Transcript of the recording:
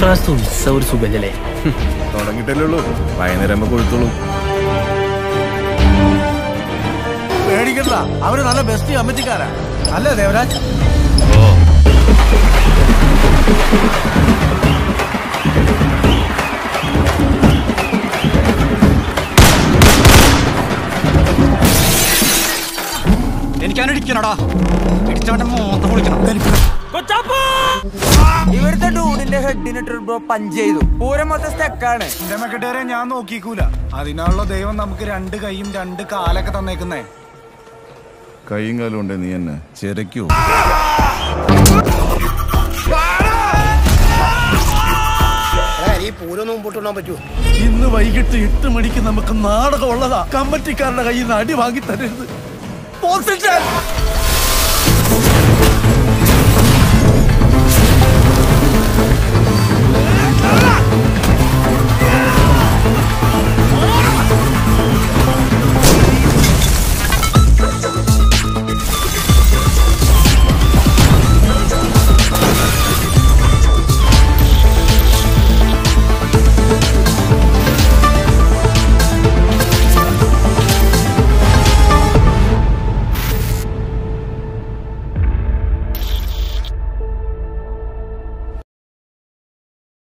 പ്രാവശ്യത്തെ ഉത്സവം ഒരു സുഖല്ലേ തുടങ്ങിയിട്ടല്ലേ ഉള്ളൂ വൈകുന്നേരം ആകുമ്പോ കൊഴുത്തോളൂ പേടിക്കണ്ട അവര് നല്ല ബെസ്റ്റ് കമ്മിറ്റിക്കാരാ അല്ലേ ദേവരാജ് എനിക്കാനിടിക്കണടാ ഇടിച്ചവന്റെ മോത്ത പൊളിക്കണം ഇവിടുത്തെ ഡൂഡിന്റെ ഹെഡിനിട്ട് ബ്രോ പഞ്ച് ചെയ്തു പൂരം മൊത്തം സ്റ്റക്കാണ് എന്റെ മെക്കട്ടേരെ ഞാൻ നോക്കിക്കൂല അതിനാണല്ലോ ദൈവം നമുക്ക് രണ്ട് കൈയും രണ്ട് കാലൊക്കെ തന്നേക്കുന്നേ കൈയും കാലും ഉണ്ടേ നീ എന്നെ ചിരക്കൂ ഈ പൂരം മുമ്പോട്ട് കൊണ്ടാൻ പറ്റുമോ ഇന്ന് വൈകിട്ട് എട്ട് മണിക്ക് നമുക്ക് നാടകം ഉള്ളതാ കമ്മിറ്റിക്കാരുടെ കയ്യിൽ നിന്ന് അടി വാങ്ങി തരരുത് പോസിറ്റീവ്